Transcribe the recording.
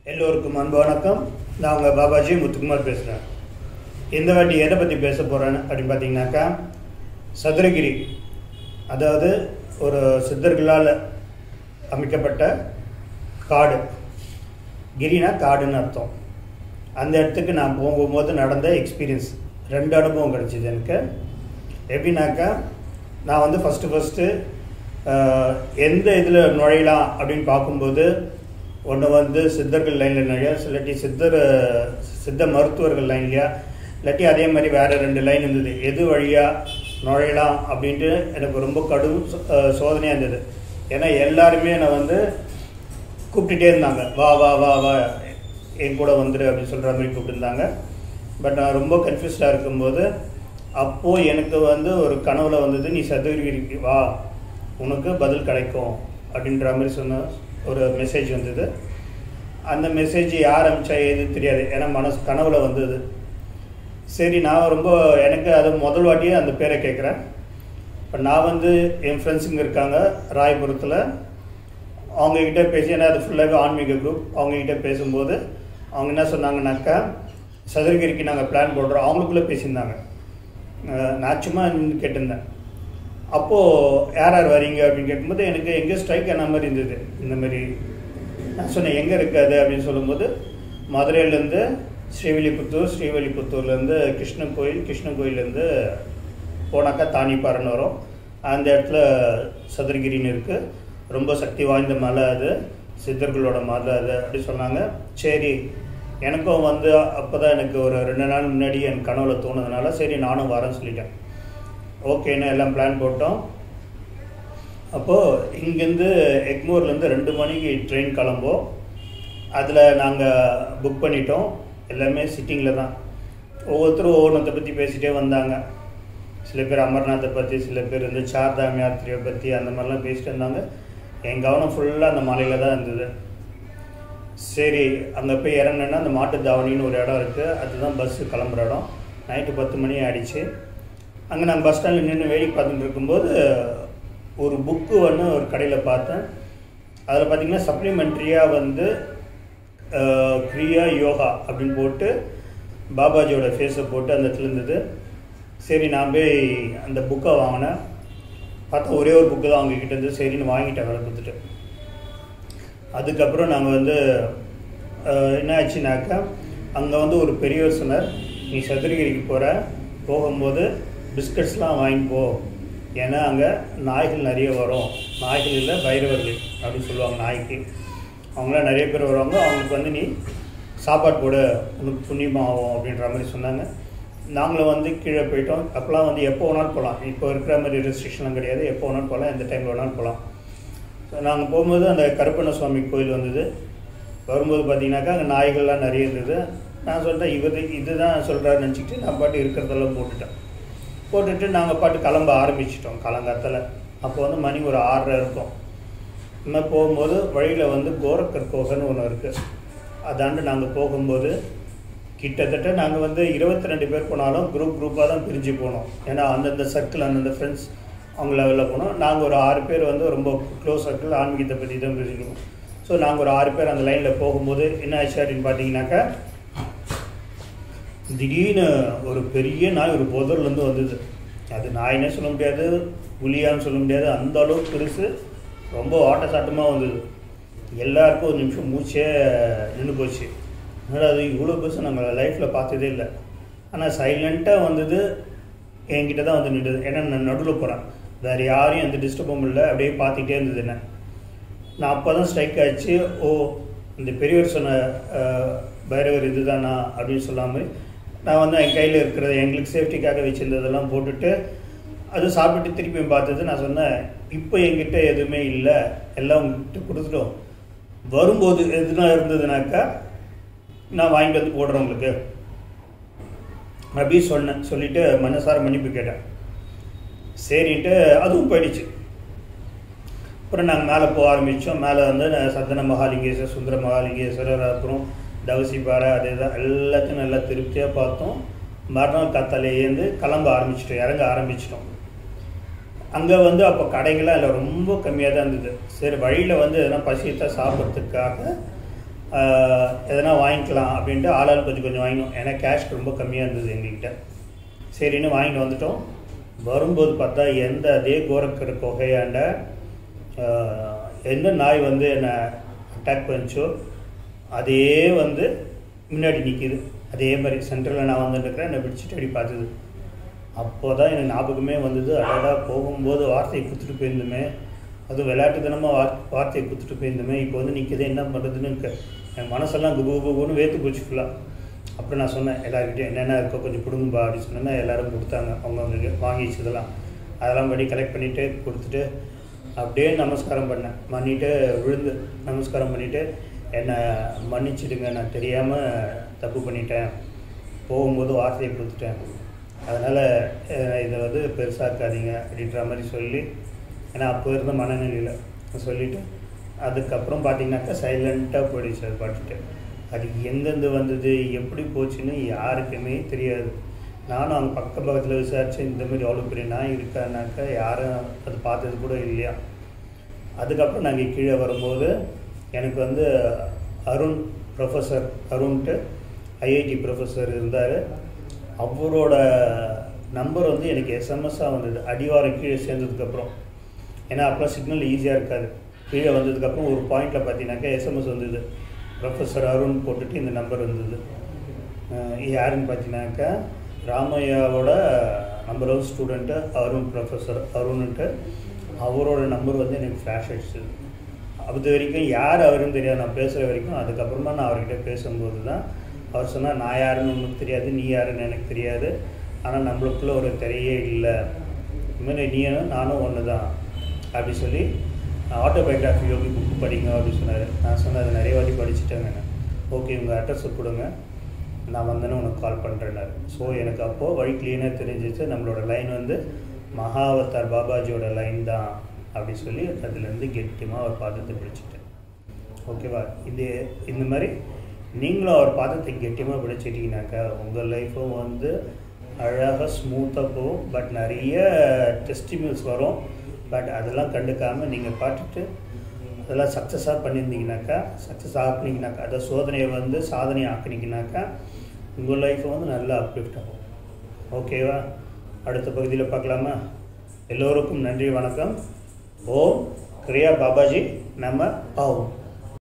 எல்லோருக்கும் அன்பு வணக்கம் நான் உங்கள் பாபாஜி முத்துக்குமார் பேசுகிறேன் இந்த வாட்டி எதை பற்றி பேச போகிறேன்னு அப்படின்னு பார்த்தீங்கன்னாக்கா சதுரகிரி அதாவது ஒரு சித்தர்களால் அமைக்கப்பட்ட காடு கிரினா காடுன்னு அர்த்தம் அந்த இடத்துக்கு நான் போகும்போது நடந்த எக்ஸ்பீரியன்ஸ் ரெண்டு அனுபவம் கிடச்சிது எனக்கு எப்படின்னாக்கா நான் வந்து ஃபஸ்ட்டு ஃபஸ்ட்டு எந்த இதில் நுழையலாம் அப்படின்னு பார்க்கும்போது ஒன்று வந்து சித்தர்கள் லைனில் நுழையா இல்லாட்டி சித்தர் சித்த மருத்துவர்கள் லைன்லையா இல்லாட்டி அதே மாதிரி வேறு ரெண்டு லைன் இருந்தது எது வழியாக நுழையலாம் அப்படின்ட்டு எனக்கு ரொம்ப கடும் சோதனையாக இருந்தது ஏன்னா எல்லாருமே என்னை வந்து கூப்பிட்டுட்டே இருந்தாங்க வா வா வா வா என் கூட வந்துடு அப்படின்னு சொல்கிற மாதிரி கூப்பிட்டுருந்தாங்க பட் நான் ரொம்ப கன்ஃபியூஸ்டாக இருக்கும்போது அப்போது எனக்கு வந்து ஒரு கனவுல வந்தது நீ சதுரகிரிக்கு வா உனக்கு பதில் கிடைக்கும் அப்படின்ற மாதிரி சொன்ன ஒரு மெசேஜ் வந்தது அந்த மெசேஜ் யார் அனுப்பிச்சா ஏது தெரியாது ஏன்னா மனசு கனவுல வந்தது சரி நான் ரொம்ப எனக்கு அது முதல் வாட்டியே அந்த பேரை கேட்குறேன் இப்போ நான் வந்து என் ஃப்ரெண்ட்ஸுங்க இருக்காங்க ராயபுரத்தில் அவங்கக்கிட்ட பேசி ஏன்னா அது ஃபுல்லாகவே ஆன்மீக குரூப் அவங்கக்கிட்ட பேசும்போது அவங்க என்ன சொன்னாங்கன்னாக்கா சதுரகிரிக்கு நாங்கள் பிளான் போடுறோம் அவங்களுக்குள்ளே பேசியிருந்தாங்க நான் சும்மா கேட்டிருந்தேன் அப்போது யார் யார் வரீங்க அப்படின்னு கேட்கும்போது எனக்கு எங்கே ஸ்ட்ரைக் ஆன மாதிரி இருந்தது இந்த மாதிரி நான் சொன்னேன் எங்கே இருக்காது அப்படின்னு சொல்லும்போது மதுரையிலேருந்து ஸ்ரீவில்லிபுத்தூர் ஸ்ரீவில்லிபுத்தூர்லேருந்து கிருஷ்ணன் கோயில் கிருஷ்ணன் கோயிலேருந்து போனாக்கா தானிப்பாறைன்னு வரும் அந்த இடத்துல சதுரகிரின்னு இருக்குது ரொம்ப சக்தி வாய்ந்த மலை அது சித்தர்களோட மலை அது அப்படி சொன்னாங்க சரி எனக்கும் வந்து அப்போ தான் எனக்கு ஒரு ரெண்டு நாள் முன்னாடி என் கனவுல தோணுதுனால சரி நானும் வரேன்னு சொல்லிட்டேன் ஓகேன்னு எல்லாம் பிளான் போட்டோம் அப்போது இங்கேருந்து எக்மூர்லேருந்து ரெண்டு மணிக்கு ட்ரெயின் கிளம்போம் அதில் நாங்கள் புக் பண்ணிட்டோம் எல்லாமே சிட்டிங்கில் தான் ஒவ்வொருத்தரும் ஒவ்வொன்றத்தை பற்றி பேசிகிட்டே வந்தாங்க சில பேர் அமர்நாத்தை பற்றி சில பேர் வந்து சார்தாம் யாத்திரையை பற்றி அந்த மாதிரிலாம் பேசிட்டு இருந்தாங்க என் கவனம் ஃபுல்லாக அந்த மலையில் தான் இருந்தது சரி அங்கே போய் இறங்கினேன்னா அந்த மாட்டு தாவணின்னு ஒரு இடம் இருக்குது அதுதான் பஸ்ஸு கிளம்புற இடம் நைட்டு பத்து மணி ஆகிடுச்சு அங்கே நான் பஸ் ஸ்டாண்டில் நின்று வேடிக்கை பார்த்துட்டு இருக்கும்போது ஒரு புக்கு ஒன்று ஒரு கடையில் பார்த்தேன் அதில் பார்த்திங்கன்னா சப்ளிமெண்ட்ரியாக வந்து கிரியா யோகா அப்படின்னு போட்டு பாபாஜியோட ஃபேஸை போட்டு அந்த இடத்துல இருந்தது சரி நான் போய் அந்த புக்கை வாங்கினேன் பார்த்தா ஒரே ஒரு புக்கு தான் அவங்கக்கிட்ட இருந்து சரின்னு வாங்கிட்டேன் வேலை கொடுத்துட்டு அதுக்கப்புறம் நாங்கள் வந்து என்ன ஆச்சுனாக்கா அங்கே வந்து ஒரு பெரியவர் சொன்னார் நீ சதுரகிரிக்கு போகிற போகும்போது பிஸ்கட்ஸ்லாம் வாங்கிப்போ ஏன்னா அங்கே நாய்கள் நிறைய வரும் நாய்கள் இல்லை பைரவர்கள் அப்படின்னு சொல்லுவாங்க நாய்க்கு அவங்களாம் நிறைய பேர் வருவாங்க அவங்களுக்கு வந்து நீ சாப்பாடு போட உனக்கு புண்ணியமாகும் அப்படின்ற மாதிரி சொன்னாங்க நாங்களும் வந்து கீழே போயிட்டோம் அப்போலாம் வந்து எப்போ வேணாலும் போகலாம் இப்போ இருக்கிற மாதிரி ரெஸ்ட்ரிக்ஷன்லாம் கிடையாது எப்போ வேணாலும் போகலாம் எந்த டைமில் வேணாலும் போகலாம் ஸோ நாங்கள் போகும்போது அந்த கருப்பண்ண சுவாமி கோயில் வந்தது வரும்போது பார்த்தீங்கன்னாக்கா அங்கே நாய்கள்லாம் நிறைய இருந்தது நான் சொல்லிட்டேன் இவர் இதுதான் சொல்கிறாரு நினச்சிக்கிட்டு நான் பாட்டு இருக்கிறதெல்லாம் போட்டுட்டேன் போட்டுட்டு நாங்கள் பாட்டு கிளம்ப ஆரம்பிச்சிட்டோம் காலங்காத்தில் அப்போ வந்து மணி ஒரு ஆறரை இருக்கும் நம்ம போகும்போது வழியில் வந்து கோரக்கர் கோகன்னு ஒன்று இருக்குது அதாண்டு நாங்கள் போகும்போது கிட்டத்தட்ட நாங்கள் வந்து இருபத்தி ரெண்டு பேர் போனாலும் குரூப் குரூப்பாக தான் பிரிஞ்சு போனோம் ஏன்னா அந்தந்த சர்க்கிள் அந்தந்த ஃப்ரெண்ட்ஸ் அவங்க லெவலில் போனோம் நாங்கள் ஒரு ஆறு பேர் வந்து ரொம்ப க்ளோஸ் சர்க்கிள் ஆன்மீகத்தை பற்றி தான் பேசிக்கணும் ஸோ நாங்கள் ஒரு ஆறு பேர் அந்த லைனில் போகும்போது என்ன ஆச்சு அப்படின்னு பார்த்தீங்கன்னாக்கா திடீர்னு ஒரு பெரிய நாய் ஒரு புதர்லேருந்து வந்தது அது நாயினே சொல்ல முடியாது புலியான்னு சொல்ல முடியாது அந்த அளவுக்கு பெருசு ரொம்ப ஆட்ட சாட்டமாக வந்தது எல்லாருக்கும் ஒரு நிமிஷம் மூச்சே நின்று போச்சு அதனால் அது இவ்வளோ பெருசு நம்ம லைஃப்பில் பார்த்ததே இல்லை ஆனால் சைலண்ட்டாக வந்தது என்கிட்ட தான் வந்து நின்றுது ஏன்னா நான் நடுவில் போகிறேன் வேறு யாரையும் எந்த டிஸ்டர்பும் இல்லை அப்படியே பார்த்துக்கிட்டே இருந்தது என்ன நான் அப்போ தான் ஸ்ட்ரைக் ஆச்சு ஓ இந்த பெரியவர் சொன்ன பைரவர் இது தானா அப்படின்னு சொல்லாமல் நான் வந்து என் கையில் இருக்கிறத எங்களுக்கு சேஃப்டிக்காக வச்சுருந்ததெல்லாம் போட்டுட்டு அது சாப்பிட்டு திருப்பி பார்த்தது நான் சொன்னேன் இப்போ என்கிட்ட எதுவுமே இல்லை எல்லாம் உங்ககிட்ட கொடுத்துட்டோம் வரும்போது எதுனா இருந்ததுனாக்கா நான் வாங்கிட்டு வந்து போடுறேன் உங்களுக்கு அப்படி சொன்னேன் சொல்லிவிட்டு மனசார மன்னிப்பு கேட்டேன் சரின்ட்டு அதுவும் போயிடுச்சு அப்புறம் நாங்கள் மேலே போக ஆரம்பித்தோம் மேலே வந்து சந்தன மகாலிங்கேஸ்வரர் சுந்தர மகாலிங்கேஸ்வரர் அப்புறம் தவசிப்பாறை அதே தான் எல்லாத்தையும் நல்லா திருப்தியாக பார்த்தோம் மறுநாள் கத்தாலேருந்து கிளம்ப ஆரம்பிச்சிட்டோம் இறங்க ஆரம்பிச்சிட்டோம் அங்கே வந்து அப்போ கடைகள்லாம் இல்லை ரொம்ப கம்மியாக தான் இருந்தது சரி வழியில் வந்து எதனா பசியத்தை சாப்பிட்றதுக்காக ஆஹ், எதனா வாங்கிக்கலாம் அப்படின்ட்டு ஆளாள் கொஞ்சம் கொஞ்சம் வாங்கினோம் ஏன்னா கேஷ் ரொம்ப கம்மியாக இருந்தது எங்ககிட்ட சரின்னு வாங்கிட்டு வந்துட்டோம் வரும்போது பார்த்தா எந்த அதே கோரக்கர் குகையாண்ட ஆஹ், எந்த நாய் வந்து என்னை அட்டாக் பண்ணிச்சோ அதே வந்து முன்னாடி நிற்கிது அதே மாதிரி சென்டரில் நான் வந்துட்டுருக்கிறேன் என்னை பிடிச்சிட்டு அப்படி பார்த்தது அப்போ தான் எனக்கு ஞாபகமே வந்தது அடடா போகும்போது வார்த்தையை கொடுத்துட்டு போயிருந்தோமே அது விளையாட்டுத்தனமாக வார் வார்த்தையை கொடுத்துட்டு போயிருந்தோமே இப்போ வந்து நிற்கிது என்ன பண்ணுறதுன்னு இருக்க என் மனசெல்லாம் குபு குபுன்னு வேத்து போச்சு ஃபுல்லாக அப்புறம் நான் சொன்னேன் எல்லாருக்கிட்டையும் என்னென்ன இருக்கோ கொஞ்சம் கொடுங்கப்பா அப்படின்னு சொன்னேன்னா எல்லாரும் கொடுத்தாங்க அவங்கவுங்க வாங்கி வச்சதெல்லாம் அதெல்லாம் படி கலெக்ட் பண்ணிவிட்டு கொடுத்துட்டு அப்படியே நமஸ்காரம் பண்ணேன் பண்ணிட்டு விழுந்து நமஸ்காரம் பண்ணிவிட்டு என்னை மன்னிச்சிடுங்க நான் தெரியாமல் தப்பு பண்ணிட்டேன் போகும்போது வார்த்தையை கொடுத்துட்டேன் அதனால் இதை வந்து பெருசாக்காதீங்க அப்படின்ற மாதிரி சொல்லி ஏன்னா அப்போ இருந்த மனநிலையில் சொல்லிவிட்டு அதுக்கப்புறம் பார்த்தீங்கன்னாக்கா சைலண்ட்டாக போயிடுச்சு அது பாட்டுட்டு அது எங்கேருந்து வந்தது எப்படி போச்சுன்னு யாருக்குமே தெரியாது நானும் அங்கே பக்க பக்கத்தில் விசாரித்தேன் இந்த மாதிரி அவ்வளோ பெரிய நாய் இருக்கானாக்கா யாரும் அது பார்த்தது கூட இல்லையா அதுக்கப்புறம் நாங்கள் கீழே வரும்போது எனக்கு வந்து அருண் ப்ரொஃபஸர் அருண்ட்டு ஐஐடி ப்ரொஃபஸர் இருந்தார் அவரோட நம்பர் வந்து எனக்கு எஸ்எம்எஸ்ஸாக வந்தது அடிவாரம் கீழே சேர்ந்ததுக்கப்புறம் ஏன்னா அப்போலாம் சிக்னல் ஈஸியாக இருக்காது கீழே வந்ததுக்கப்புறம் ஒரு பாயிண்டில் பார்த்தீங்கன்னாக்கா எஸ்எம்எஸ் வந்தது ப்ரொஃபஸர் அருண் போட்டுட்டு இந்த நம்பர் வந்தது அஹ் யாருன்னு பார்த்தீங்கன்னாக்கா ராமையாவோட number one student Arun professor அருண்ன்ட்டு அவரோட நம்பர் வந்து எனக்கு ஃப்ளாஷ் ஆயிடுச்சு அது வரைக்கும் யார் அவருன்னு தெரியாது நான் பேசுகிற வரைக்கும் அதுக்கப்புறமா நான் அவர்கிட்ட பேசும்போது தான் அவர் சொன்னார் நான் யாருன்னு உனக்கு தெரியாது நீ யாருன்னு எனக்கு தெரியாது ஆனால் நம்மளுக்குள்ள ஒரு திரையே இல்லை இனிமேல் நீயும் நானும் ஒன்று தான் அப்படி சொல்லி ஆட்டோபயோகிராஃபி யோகி புக் படிங்க அப்படின்னு சொன்னார் நான் சொன்னேன் அது நிறைய வாட்டி படிச்சுட்டேங்க நான் ஓகே உங்கள் அட்ரஸை கொடுங்க நான் வந்தேன்னு உனக்கு கால் பண்ணுறேன்னாரு ஸோ எனக்கு அப்போது வழி க்ளீனாக தெரிஞ்சிச்சு நம்மளோட லைன் வந்து மகாவதார் பாபாஜியோட லைன் தான் அப்படி சொல்லி அதுலேருந்து கெட்டியமாக அவர் பாதத்தை பிடிச்சிட்டேன் ஓகேவா இது இந்த மாதிரி நீங்களும் அவர் பாதத்தை கெட்டியமாக பிடிச்சிட்டிங்கனாக்கா உங்கள் லைஃப்பும் வந்து அழகாக ஸ்மூத்தாக போகும் பட் நிறைய டெஸ்டிமில்ஸ் வரும் பட் அதெல்லாம் கண்டுக்காமல் நீங்கள் பாட்டுட்டு அதெல்லாம் சக்ஸஸாக பண்ணியிருந்தீங்கனாக்கா சக்ஸஸ் ஆக்குனீங்கனாக்கா அதை சோதனையை வந்து சாதனை ஆக்குனீங்கனாக்கா உங்கள் லைஃப்பை வந்து நல்லா அப்லிஃப்ட் ஆகும் ஓகேவா அடுத்த பகுதியில் பார்க்கலாமா எல்லோருக்கும் நன்றி வணக்கம் ஓம் கிரியா பாபாஜி நம்ம ஆவும்